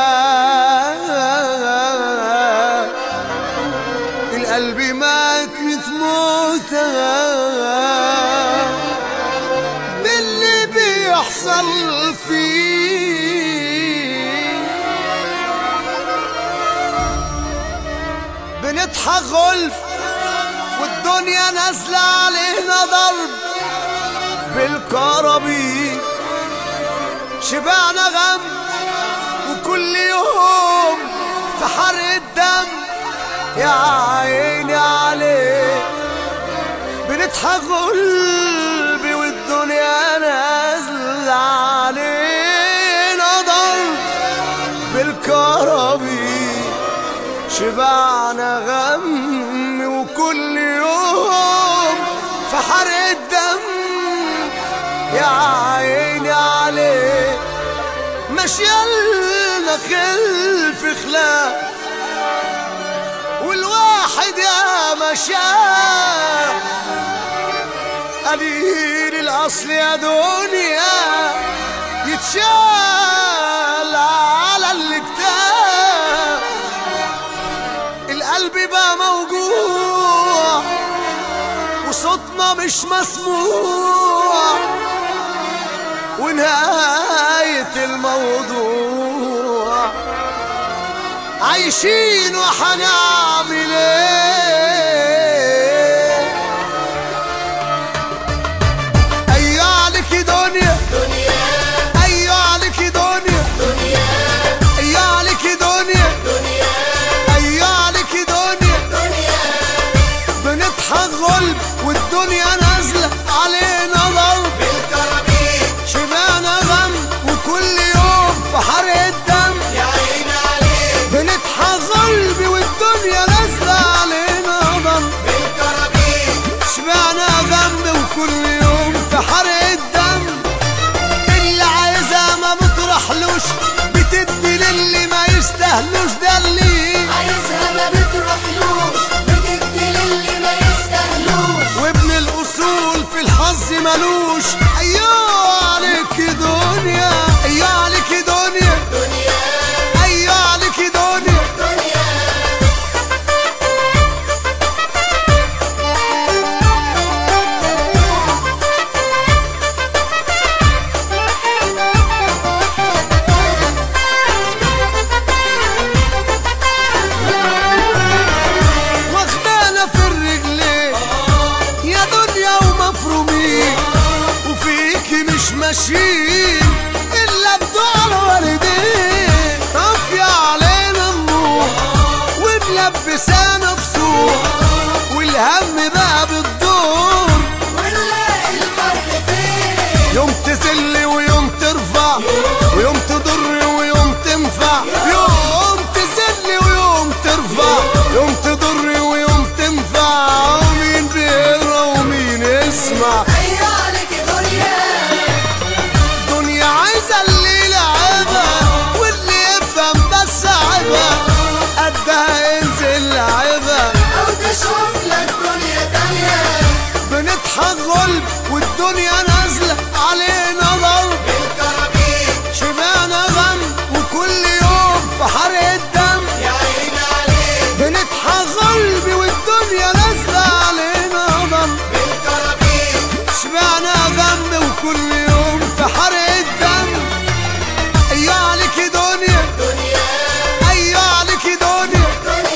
القلب مات متموتة باللي بيحصل فيه بنضحك غلف والدنيا نازلة علينا ضرب بالكرابيك شبعنا غم وكل يوم في حرق الدم يا عيني عليك بنضحك قلبي والدنيا نازلة علينا ضرب بالكرابيك شبعنا غم وكل يوم في حرق الدم يا عيني عليك مشيالنا خلف خلاف والواحد يا مشاء قليل الاصل يا دنيا يتشال على الكتاب القلب بقى موجوع وصوتنا مش مسموع ونهاية الموضوع عايشين وحنعمل ايه ايوه عليك دنيا ايوه عليك دنيا ايوه عليك دنيا ايوه عليك دنيا بنضحك غلب والدنيا نازلة علينا ضرب شبعنا غم وكل يوم في حرق الدم بنضحك غلبي والدنيا نازلة علينا ضرب شبعنا غم وكل يوم في حرق الدم اللي عايزها ما بتروحلوش بتدي للي ما يستاهلوش ده اللي عايزها ما بتروحلوش بتدي للي ما يستاهلوش وابن الاصول في الحظ ملوش ايوه عليك دنيا ايوه عليك دنيا ايوه عليك دنيا واخدانا في الرجلين يا دنيا ومفرومين وفيكي مش ماشيين الا بدعاء الوالدين طافية علينا النور وملبسانا بسور والهم بقى بتدور ونلاقي الفرق فين يوم تذل ويوم ترفع ويوم تضر ويوم تنفع يوم تذل ويوم ترفع يوم تضر ويوم تنفع ومين بيقرا ومين يسمع ايوه عليك دنيا دنيا عايزة اللي يلعبها واللي يفهم بس عيبها قدها ينزل لعبها او تشوف لك دنيا تانية بنضحك غلب والدنيا نازلة علينا ضرب شبعنا غم وكل يوم في حرق الدم بنضحك غلبي والدنيا نازلة علينا ضرب شبعنا غم وكل يوم في حرق الدم ايوه عليك دنيا ايوه عليك دنيا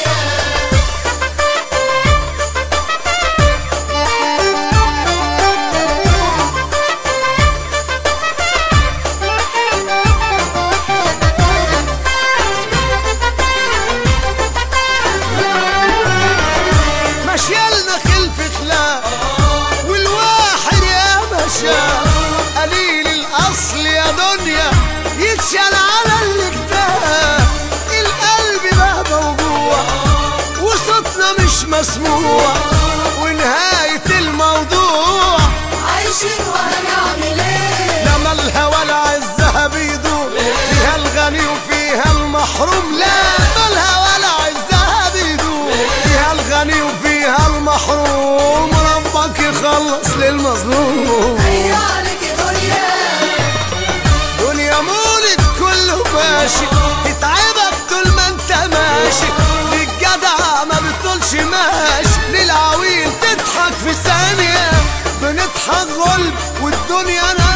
مشيالنا خلف خلاف والواحد يا مشى قليل الاصل يا دنيا يتشال على الكتاب القلب بقى موجوع وصوتنا مش مسموع ونهاية الموضوع عايشين وهنعمل ايه لا مالها ولا عزها بيدوب فيها الغني وفيها المحروم لا مالها ولا عزها بيدوب فيها الغني وفيها المحروم ربك يخلص للمظلوم ايوه عليك دنيا دنيا مولد كله ماشي اتعاد الدنيا انا